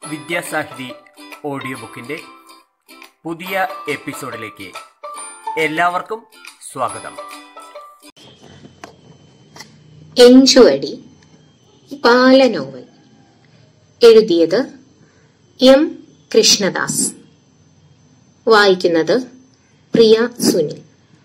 വിദ്യാസാഹിതി audio ബുക്കിൻ്റെ പുതിയ എപ്പിസോഡിലേക്ക് എല്ലാവർക്കും സ്വാഗതം എഞ്ചുവടി ബാലനോവൽ എഴുതിയത് എം കൃഷ്ണദാസ് വായിക്കുന്നത് പ്രിയ സുനിൽ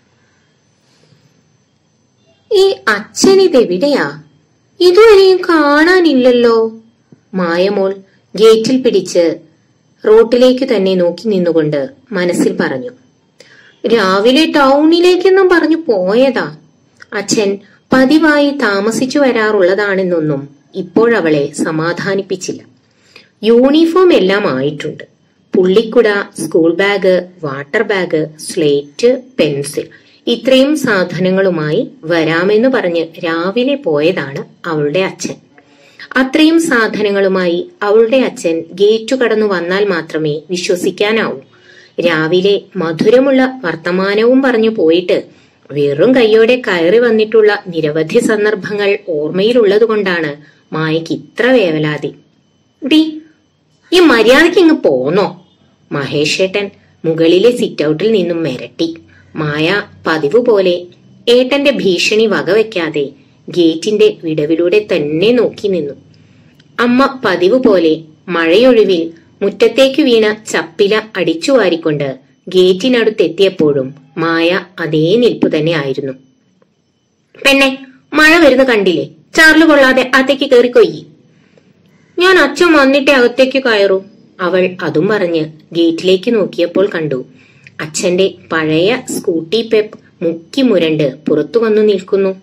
ഈ അച്ഛൻ ഇതെവിടെയാ ഇതുവരെയും കാണാനില്ലല്ലോ മായമോൾ ഗേറ്റിൽ പിടിച്ച് റോട്ടിലേക്ക് തന്നെ നോക്കി നിന്നുകൊണ്ട് മനസ്സിൽ പറഞ്ഞു രാവിലെ ടൗണിലേക്കെന്നും പറഞ്ഞു പോയതാ അച്ഛൻ പതിവായി താമസിച്ചു വരാറുള്ളതാണെന്നൊന്നും ഇപ്പോഴവളെ സമാധാനിപ്പിച്ചില്ല യൂണിഫോം എല്ലാം ആയിട്ടുണ്ട് പുള്ളിക്കുട school bag water bag slate pencil ഇത്രയും സാധനങ്ങളുമായി വരാമെന്ന് പറഞ്ഞ് രാവിലെ പോയതാണ് അവളുടെ അച്ഛൻ അത്രയും സാധനങ്ങളുമായി അവളുടെ അച്ഛൻ ഗേറ്റു കടന്നു വന്നാൽ മാത്രമേ വിശ്വസിക്കാനാവൂ രാവിലെ മധുരമുള്ള വർത്തമാനവും പറഞ്ഞു പോയിട്ട് വെറും കൈയോടെ കയറി വന്നിട്ടുള്ള നിരവധി സന്ദർഭങ്ങൾ ഓർമ്മയിലുള്ളതുകൊണ്ടാണ് മായയ്ക്ക് ഇത്ര വേവലാതി ഡി ഈ മര്യാദയ്ക്ക് ഇങ്ങ് പോന്നോ മഹേഷേട്ടൻ മുകളിലെ സിറ്റൗട്ടിൽ നിന്നും മിരട്ടി മായ പതിവ് പോലെ ഏട്ടന്റെ ഭീഷണി വകവെക്കാതെ ഗേറ്റിന്റെ വിടവിലൂടെ തന്നെ നോക്കി നിന്നു അമ്മ പതിവ് പോലെ മഴയൊഴിവിൽ മുറ്റത്തേക്ക് വീണ ചപ്പില അടിച്ചു വാരിക്കൊണ്ട് ഗേറ്റിനടുത്തെത്തിയപ്പോഴും മായ അതേ നിൽപ്പ് തന്നെ ആയിരുന്നു പെണ്ണെ മഴ വരുന്ന കണ്ടില്ലേ ചാർല് കൊള്ളാതെ അകത്തേക്ക് കയറിക്കൊയ്യി ഞാൻ അച്ഛൻ വന്നിട്ടേ അകത്തേക്ക് കയറൂ അവൾ അതും പറഞ്ഞ് ഗേറ്റിലേക്ക് നോക്കിയപ്പോൾ കണ്ടു അച്ഛന്റെ പഴയ സ്കൂട്ടി പെപ്പ് മുക്കി മുരണ്ട് പുറത്തു വന്നു നിൽക്കുന്നു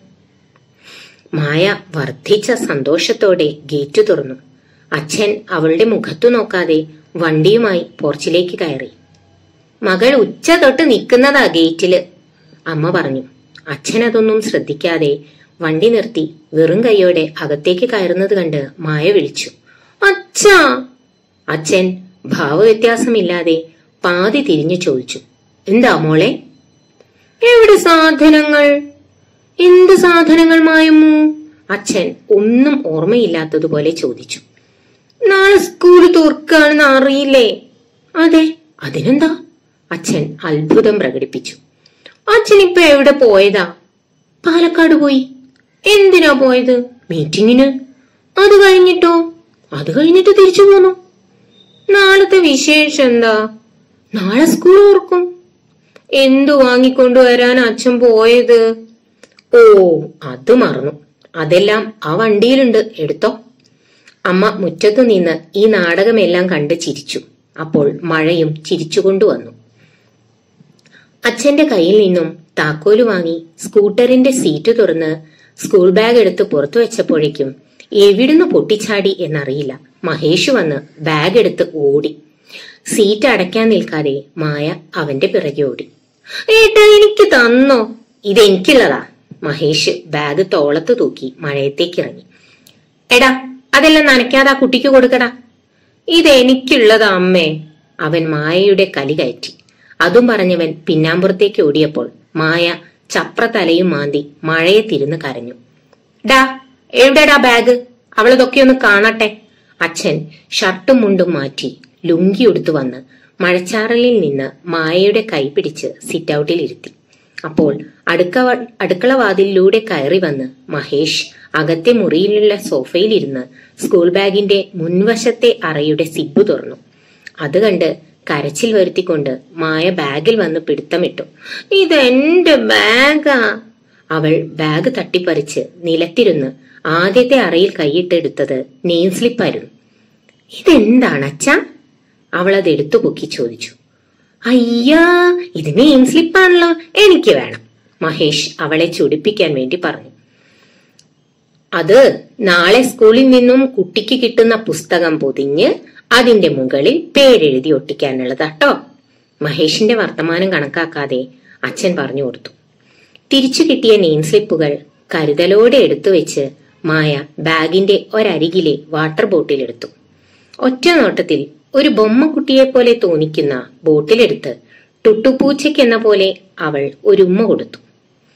മായ വർദ്ധിച്ച സന്തോഷത്തോടെ ഗേറ്റ് തുറന്നു അച്ഛൻ അവളുടെ മുഖത്തു നോക്കാതെ വണ്ടിയുമായി പോർച്ചിലേക്ക് കയറി മകൾ ഉച്ച തൊട്ട് നിൽക്കുന്നതാ ഗേറ്റില് അമ്മ പറഞ്ഞു അച്ഛൻ അതൊന്നും ശ്രദ്ധിക്കാതെ വണ്ടി നിർത്തി വെറും കൈയോടെ അകത്തേക്ക് കയറുന്നത് കണ്ട് മായ വിളിച്ചു അച്ഛാ അച്ഛൻ ഭാവവ്യത്യാസമില്ലാതെ പാതി തിരിഞ്ഞു ചോദിച്ചു എന്താ മോളെ എവിടെ സാധനങ്ങൾ എന്ത് സാധനങ്ങൾ മായമ്മു അച്ഛൻ ഒന്നും ഓർമ്മയില്ലാത്തതുപോലെ ചോദിച്ചു നാളെ സ്കൂൾ തുറക്കാണെന്ന് അറിയില്ലേ അതെ അതിനെന്താ അച്ഛൻ അത്ഭുതം പ്രകടിപ്പിച്ചു അച്ഛൻ ഇപ്പൊ എവിടെ പോയതാ പാലക്കാട് പോയി എന്തിനാ പോയത് മീറ്റിങ്ങിന് അത് കഴിഞ്ഞിട്ടോ അത് കഴിഞ്ഞിട്ട് തിരിച്ചു പോന്നു നാളത്തെ വിശേഷം എന്താ നാളെ സ്കൂൾ ഓർക്കും എന്തു വാങ്ങിക്കൊണ്ടുവരാൻ അച്ഛൻ പോയത് ഓ അത് മറന്നു അതെല്ലാം ആ വണ്ടിയിലുണ്ട് എടുത്തോ അമ്മ മുറ്റത്തു നിന്ന് ഈ നാടകമെല്ലാം കണ്ട് ചിരിച്ചു അപ്പോൾ മഴയും ചിരിച്ചുകൊണ്ടുവന്നു അച്ഛന്റെ കയ്യിൽ നിന്നും താക്കോല് വാങ്ങി സ്കൂട്ടറിന്റെ സീറ്റ് തുറന്ന് സ്കൂൾ ബാഗ് എടുത്ത് പുറത്തു വെച്ചപ്പോഴേക്കും എവിടുന്ന് പൊട്ടിച്ചാടി എന്നറിയില്ല മഹേഷ് വന്ന് ബാഗ് എടുത്ത് ഓടി സീറ്റ് അടയ്ക്കാൻ നിൽക്കാതെ മായ അവന്റെ പിറകെ ഓടി ഏട്ടാ എനിക്ക് തന്നോ ഇതെനിക്കുള്ളതാ മഹേഷ് ബാഗ് തോളത്ത് തൂക്കി മഴയത്തേക്ക് ഇറങ്ങി എടാ അതെല്ലാം നനയ്ക്കാതെ ആ കുട്ടിക്ക് കൊടുക്കടാ ഇതെനിക്കുള്ളതാ അമ്മേ അവൻ മായയുടെ കലി കയറ്റി അതും പറഞ്ഞവൻ പിന്നാമ്പുറത്തേക്ക് ഓടിയപ്പോൾ മായ ചപ്ര തലയും മാന്തി മഴയെ തിരുന്ന് കരഞ്ഞു ഡാ എവിടെടാ ബാഗ് അവളതൊക്കെ ഒന്ന് കാണട്ടെ അച്ഛൻ ഷർട്ടും മുണ്ടും മാറ്റി ലുങ്കി ഉടുത്തു വന്ന് മഴച്ചാറലിൽ നിന്ന് മായയുടെ കൈ പിടിച്ച് സിറ്റൗട്ടിൽ ഇരുത്തി അപ്പോൾ അടുക്ക അടുക്കള വാതിലിലൂടെ കയറി വന്ന് മഹേഷ് അകത്തെ മുറിയിലുള്ള സോഫയിലിരുന്ന് സ്കൂൾ ബാഗിന്റെ മുൻവശത്തെ അറയുടെ സിബ് തുറന്നു അത് കണ്ട് കരച്ചിൽ വരുത്തിക്കൊണ്ട് മായ ബാഗിൽ വന്ന് പിടുത്തമിട്ടു ഇതെന്റെ ബാഗാ അവൾ ബാഗ് തട്ടിപ്പറിച്ച് നിലത്തിരുന്ന് ആദ്യത്തെ അറയിൽ കൈയിട്ടെടുത്തത് നെയിം സ്ലിപ്പായിരുന്നു ഇതെന്താണ് അച്ഛാ അവൾ അത് എടുത്തു പൊക്കി ചോദിച്ചു അയ്യാ ഇത് നെയിം സ്ലിപ്പാണല്ലോ എനിക്ക് വേണം മഹേഷ് അവളെ ചൊടിപ്പിക്കാൻ വേണ്ടി പറഞ്ഞു അത് നാളെ സ്കൂളിൽ നിന്നും കുട്ടിക്ക് കിട്ടുന്ന പുസ്തകം പൊതിഞ്ഞ് അതിന്റെ മുകളിൽ പേരെഴുതി ഒട്ടിക്കാനുള്ളതാട്ടോ മഹേഷിന്റെ വർത്തമാനം കണക്കാക്കാതെ അച്ഛൻ പറഞ്ഞു കൊടുത്തു തിരിച്ചു കിട്ടിയ നെയിം സ്ലിപ്പുകൾ കരുതലോടെ എടുത്തു വെച്ച് മായ ബാഗിന്റെ ഒരരികിലെ വാട്ടർ ബോട്ടിലെടുത്തു ഒറ്റ നോട്ടത്തിൽ ഒരു ബൊമ്മക്കുട്ടിയെ പോലെ തോന്നിക്കുന്ന ബോട്ടിലെടുത്ത് ടുട്ടുപൂച്ചയ്ക്കെന്ന പോലെ അവൾ ഒരു ഉമ്മ കൊടുത്തു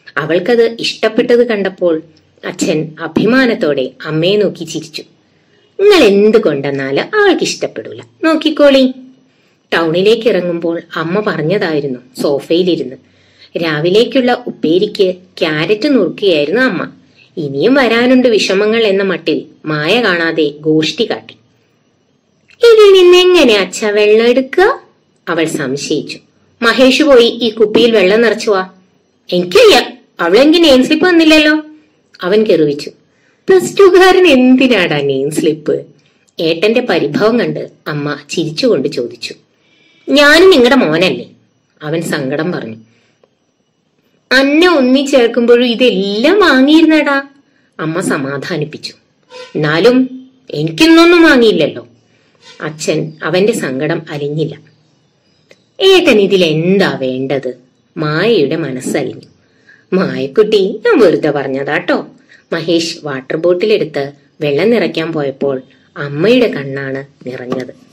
അവൾക്കത് ഇഷ്ടപ്പെട്ടത് കണ്ടപ്പോൾ അച്ഛൻ അഭിമാനത്തോടെ അമ്മയെ നോക്കി ചിരിച്ചു നിങ്ങൾ എന്ത് കൊണ്ടെന്നാലും അവൾക്ക് ഇഷ്ടപ്പെടൂല നോക്കിക്കോളി ടൗണിലേക്ക് ഇറങ്ങുമ്പോൾ അമ്മ പറഞ്ഞതായിരുന്നു സോഫയിലിരുന്ന് രാവിലേക്കുള്ള ഉപ്പേരിക്ക് ക്യാരറ്റ് നുറുക്കുകയായിരുന്നു അമ്മ ഇനിയും വരാനുണ്ട് വിഷമങ്ങൾ എന്ന മട്ടിൽ മായ കാണാതെ ഗോഷ്ടി കാട്ടി ഇതിൽ നിന്ന് എങ്ങനെ അച്ഛ വെള്ളം എടുക്കുക അവൾ സംശയിച്ചു മഹേഷ് പോയി ഈ കുപ്പിയിൽ വെള്ളം നിറച്ചു വാ എനിക്കയ്യ അവളെങ്കിൽ നെയിം സ്ലിപ്പ് വന്നില്ലല്ലോ അവൻ കെറുവിച്ചു പ്ലസ് ടുകാരൻ എന്തിനാടാ നെയിം സ്ലിപ്പ് ഏട്ടന്റെ പരിഭവം കണ്ട് അമ്മ ചിരിച്ചുകൊണ്ട് ചോദിച്ചു ഞാനും നിങ്ങളുടെ മോനല്ലേ അവൻ സങ്കടം പറഞ്ഞു അന്നെ ഒന്നിച്ചേർക്കുമ്പോഴും ഇതെല്ലാം വാങ്ങിയിരുന്നടാ അമ്മ സമാധാനിപ്പിച്ചു എന്നാലും എനിക്കിന്നൊന്നും വാങ്ങിയില്ലല്ലോ അച്ഛൻ അവന്റെ സങ്കടം അലിഞ്ഞില്ല ഏട്ടൻ ഇതിൽ എന്താ വേണ്ടത് മായയുടെ മനസ്സലിഞ്ഞു മായക്കുട്ടി ഞാൻ വെറുതെ പറഞ്ഞതാട്ടോ മഹേഷ് വാട്ടർ ബോട്ടിലെടുത്ത് വെള്ളം നിറയ്ക്കാൻ പോയപ്പോൾ അമ്മയുടെ കണ്ണാണ് നിറഞ്ഞത്